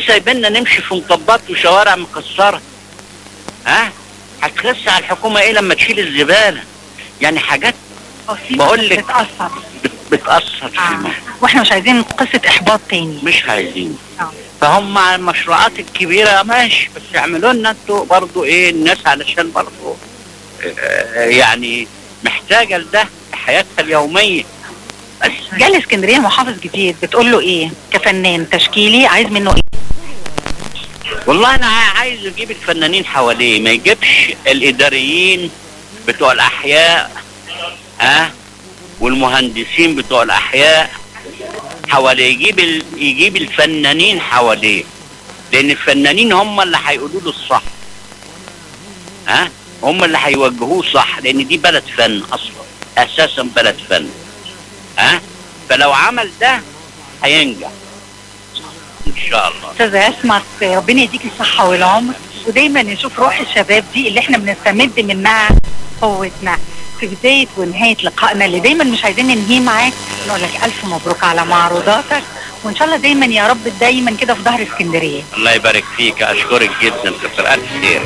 سايبيننا نمشي في مطبات وشوارع مكسره ها هتخس على الحكومه ايه لما تشيل الزباله يعني حاجات بقول لك بتأثر بت- بتاثر في آه. المخ. واحنا مش عايزين قصة احباط تاني مش عايزين آه. فهم مع المشروعات الكبيره ماشي بس اعملوا لنا انتوا برضو ايه الناس علشان برضو آه، يعني محتاجه لده في حياتها اليوميه بس جالي اسكندرية محافظ جديد بتقول له ايه كفنان تشكيلي عايز منه ايه والله انا عا- عايز اجيب الفنانين حواليه ما يجيبش الاداريين بتوع الاحياء ها والمهندسين بتوع الاحياء حواليه يجيب ال... يجيب الفنانين حواليه لان الفنانين هم اللي هيقولوا له الصح ها هم اللي هيوجهوه صح لان دي بلد فن اصلا اساسا بلد فن ها فلو عمل ده هينجح ان شاء الله استاذة عصمت ربنا يديك الصحة والعمر ودايما نشوف روح الشباب دي اللي احنا بنستمد منها قوتنا في بداية ونهاية لقائنا اللي دايما مش عايزين ننهيه معاك نقول لك ألف مبروك على معروضاتك وإن شاء الله دايما يا رب دايما كده في ظهر اسكندرية الله يبارك فيك اشكرك جدا كتر الف خير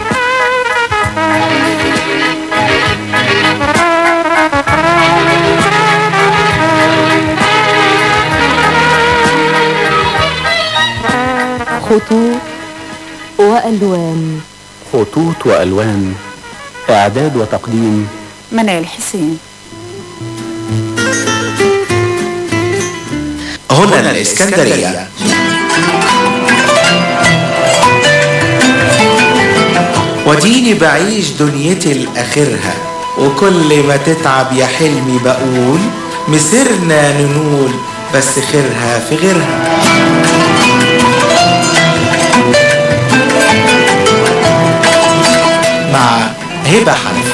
خطوط وألوان خطوط وألوان إعداد وتقديم منال حسين هنا الإسكندرية وديني بعيش دنيتي لآخرها وكل ما تتعب يا حلمي بقول مسرنا ننول بس خيرها في غيرها مع هبة حنفي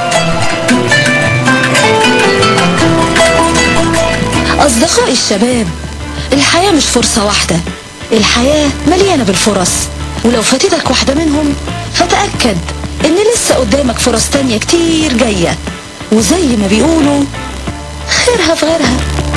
أصدقائي الشباب الحياة مش فرصة واحدة الحياة مليانة بالفرص ولو فاتتك واحدة منهم فتأكد إن لسه قدامك فرص تانية كتير جاية وزي ما بيقولوا خيرها في غيرها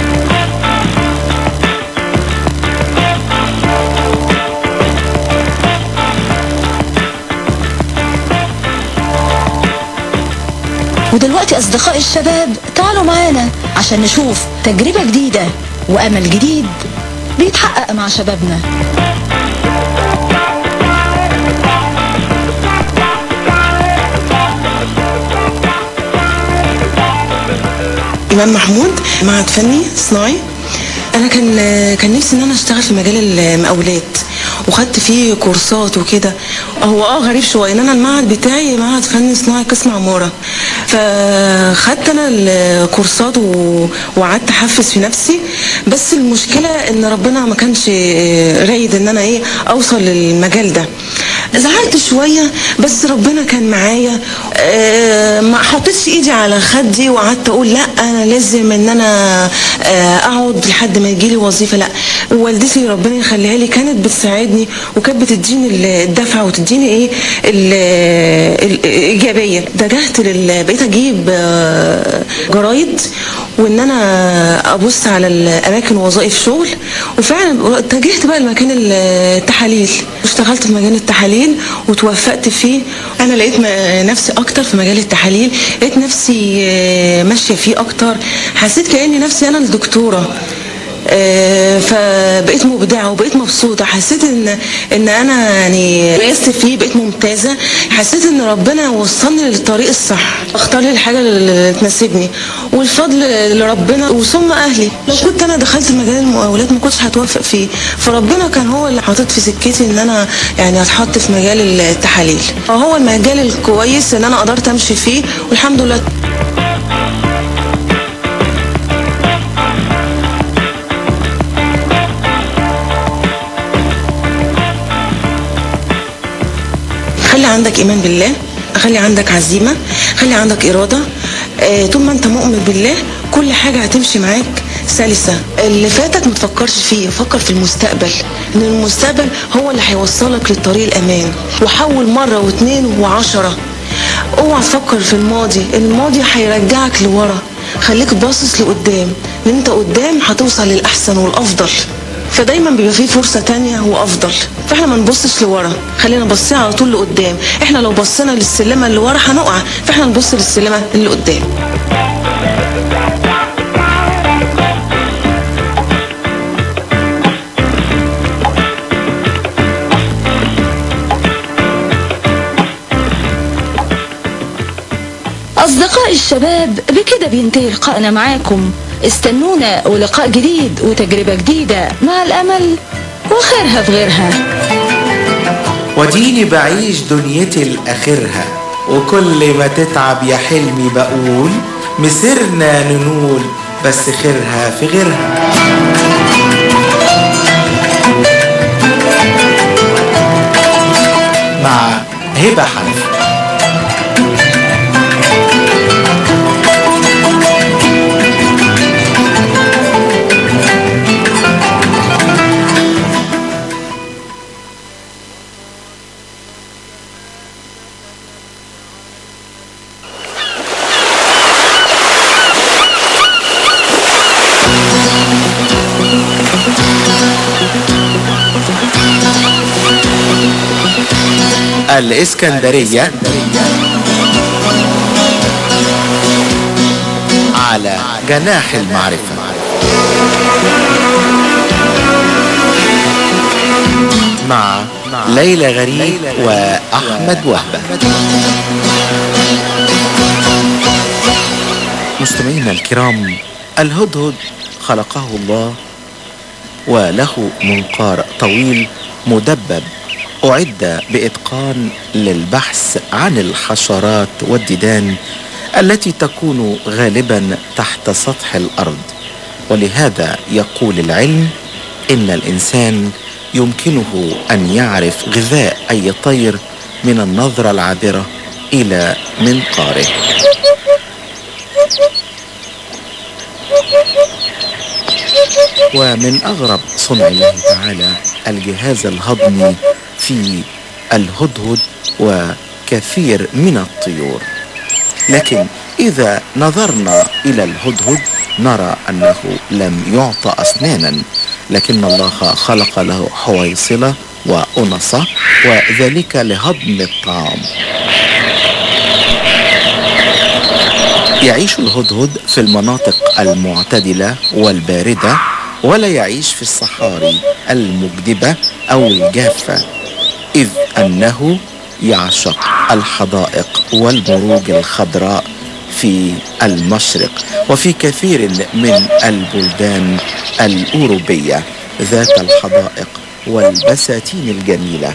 ودلوقتي أصدقائي الشباب تعالوا معانا عشان نشوف تجربة جديدة وأمل جديد بيتحقق مع شبابنا إمام محمود معهد فني صناعي أنا كان كان نفسي إن أنا أشتغل في مجال المقاولات وخدت فيه كورسات وكده هو اه غريب شويه ان انا المعهد بتاعي معهد فني صناعي قسم عماره فخدت انا الكورسات و- وقعدت احفز في نفسي بس المشكله ان ربنا ما كانش رايد ان انا ايه اوصل للمجال ده زعلت شويه بس ربنا كان معايا آه، ما حطيتش ايدي على خدي وقعدت اقول لا انا لازم ان انا آه، اقعد لحد ما يجيلي وظيفه لا والدتي ربنا يخليها لي كانت بتساعدني وكانت بتديني الدفعه وتديني ايه ال- الايجابيه اتجهت لل بقيت اجيب آه، جرايد وان انا ابص على الاماكن وظائف شغل وفعلا اتجهت بقى لمكان التحاليل اشتغلت في مجال التحاليل وتوفقت فيه انا لقيت م- نفسي اكتر في مجال التحاليل لقيت نفسي آه، ماشيه فيه اكتر حسيت كاني نفسي انا الدكتوره آه، فبقيت مبدعه وبقيت مبسوطه حسيت ان ان انا يعني ميزت فيه بقيت ممتازه حسيت ان ربنا وصلني للطريق الصح اختار لي الحاجه اللي تناسبني والفضل لربنا وثم اهلي لو كنت انا دخلت مجال المقاولات ما كنتش هتوفق فيه فربنا كان هو اللي حاطط في سكتي ان انا يعني اتحط في مجال التحاليل هو المجال الكويس ان انا قدرت امشي فيه والحمد لله خلي عندك ايمان بالله خلي عندك عزيمه خلي عندك اراده آه، طول ما انت مؤمن بالله كل حاجه هتمشي معاك سلسه اللي فاتك ما تفكرش فيه فكر في المستقبل ان المستقبل هو اللي هيوصلك للطريق الامان وحول مره واثنين وعشرة اوعى تفكر في الماضي الماضي هيرجعك لورا خليك باصص لقدام لان انت قدام هتوصل للاحسن والافضل فدايما بيبقى فيه فرصة تانية وأفضل فاحنا ما نبصش لورا خلينا باصين على طول لقدام احنا لو بصينا للسلمة اللي ورا هنقع فاحنا نبص للسلمة اللي قدام أصدقائي الشباب بكده بينتهي لقائنا معاكم استنونا ولقاء جديد وتجربة جديدة مع الأمل وخيرها في غيرها وديني بعيش دنيتي لآخرها وكل ما تتعب يا حلمي بقول مسرنا ننول بس خيرها في غيرها مع هبة حنفي الإسكندرية على جناح المعرفة مع ليلى غريب وأحمد وهبة مستمعينا الكرام الهدهد خلقه الله وله منقار طويل مدبب أعد بإتقان للبحث عن الحشرات والديدان التي تكون غالبا تحت سطح الأرض ولهذا يقول العلم إن الإنسان يمكنه أن يعرف غذاء أي طير من النظرة العابرة إلى منقاره ومن أغرب صنع الله تعالى الجهاز الهضمي في الهدهد وكثير من الطيور لكن إذا نظرنا إلى الهدهد نرى أنه لم يعطى أسنانا لكن الله خلق له حويصلة وأنصة وذلك لهضم الطعام يعيش الهدهد في المناطق المعتدلة والباردة ولا يعيش في الصحاري المجدبة أو الجافة إذ أنه يعشق الحدائق والبروج الخضراء في المشرق وفي كثير من البلدان الأوروبية ذات الحدائق والبساتين الجميلة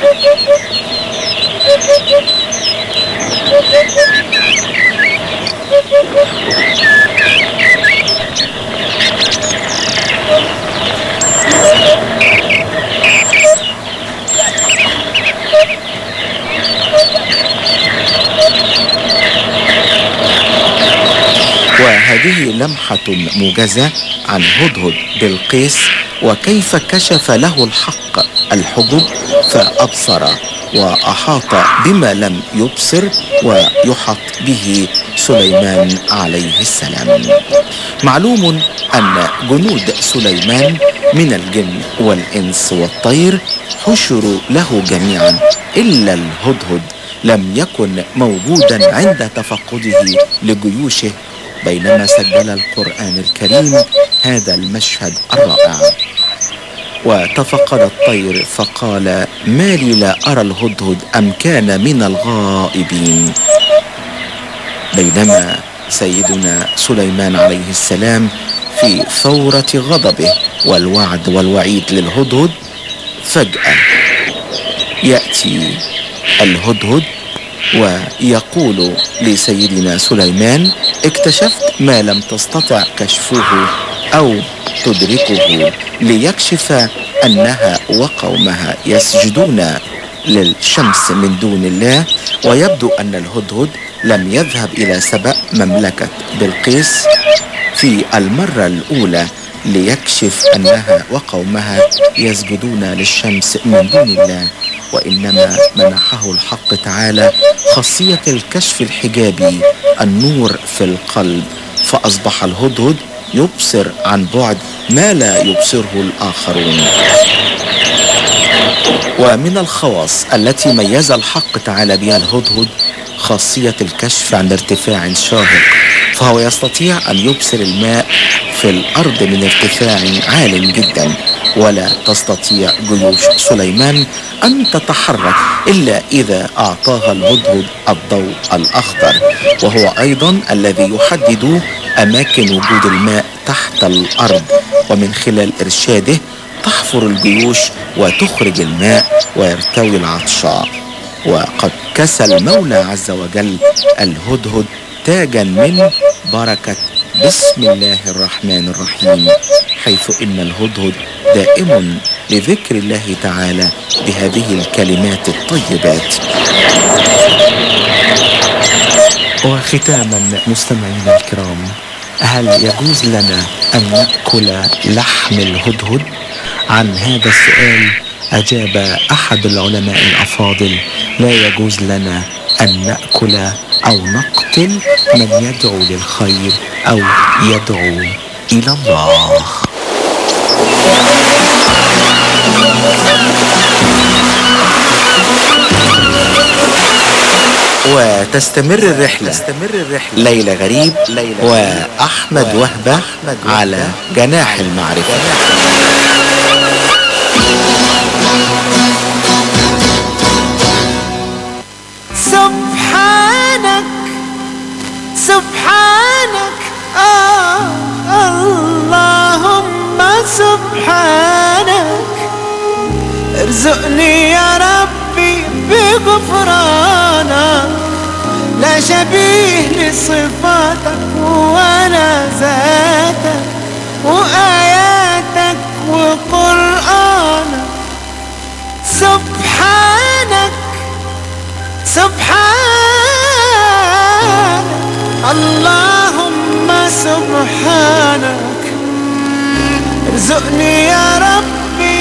وهذه لمحة موجزة عن هدهد بالقيس وكيف كشف له الحق الحجب فأبصر وأحاط بما لم يبصر ويحط به سليمان عليه السلام معلوم أن جنود سليمان من الجن والإنس والطير حشروا له جميعا إلا الهدهد لم يكن موجودا عند تفقده لجيوشه بينما سجل القرآن الكريم هذا المشهد الرائع وتفقد الطير فقال ما لي لا أرى الهدهد أم كان من الغائبين بينما سيدنا سليمان عليه السلام في ثورة غضبه والوعد والوعيد للهدهد فجأة يأتي الهدهد ويقول لسيدنا سليمان اكتشفت ما لم تستطع كشفه او تدركه ليكشف انها وقومها يسجدون للشمس من دون الله ويبدو ان الهدهد لم يذهب الى سبأ مملكة بلقيس في المرة الاولى ليكشف انها وقومها يسجدون للشمس من دون الله وانما منحه الحق تعالى خاصيه الكشف الحجابي النور في القلب فاصبح الهدهد يبصر عن بعد ما لا يبصره الآخرون ومن الخواص التي ميز الحق تعالى بها الهدهد خاصية الكشف عن ارتفاع شاهق فهو يستطيع أن يبصر الماء في الأرض من ارتفاع عال جدا ولا تستطيع جيوش سليمان أن تتحرك إلا إذا أعطاها الهدهد الضوء الأخضر وهو أيضا الذي يحدد أماكن وجود الماء تحت الأرض ومن خلال إرشاده تحفر الجيوش وتخرج الماء ويرتوي العطشاء وقد كسى المولى عز وجل الهدهد تاجا من بركة بسم الله الرحمن الرحيم حيث إن الهدهد دائم لذكر الله تعالى بهذه الكلمات الطيبات وختاما مستمعينا الكرام هل يجوز لنا أن نأكل لحم الهدهد؟ عن هذا السؤال أجاب أحد العلماء الأفاضل لا يجوز لنا أن نأكل أو نقتل من يدعو للخير أو يدعو إلى الله وتستمر الرحلة تستمر الرحلة ليلى غريب ليلى وأحمد وهبة على جناح المعرفة سبحانك سبحانك آه اللهم سبحانك ارزقني يا ربي بغفرانك لا شبيه لصفاتك ولا ذاتك وآياتك وقرآنك سبحانك سبحانك اللهم سبحانك ارزقني يا ربي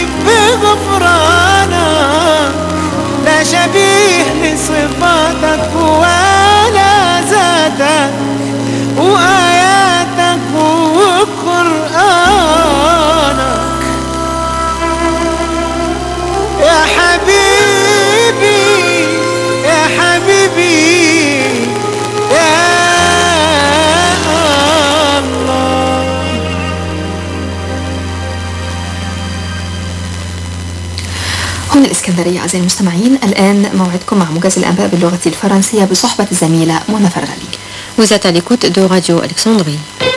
بغفرانك لا شبيه لصفاتك ولا ذاتك وآياتك وقرآنك يا حبيبي يا حبيبي يا الله هنا الإسكندرية أعزائي المستمعين الآن موعدكم مع موجز الأنباء باللغة الفرنسية بصحبة الزميلة منى فرغلي Vous êtes à l'écoute de Radio Alexandrie.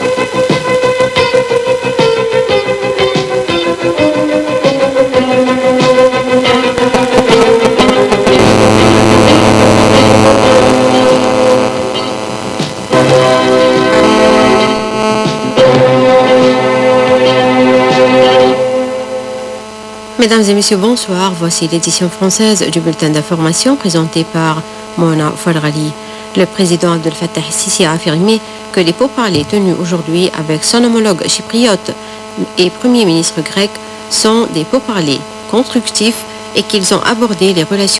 Mesdames et messieurs, bonsoir. Voici l'édition française du bulletin d'information présenté par Mona Falrali. Le président Abdel Fattah Sisi a affirmé que les pourparlers tenus aujourd'hui avec son homologue chypriote et premier ministre grec sont des pourparlers constructifs et qu'ils ont abordé les relations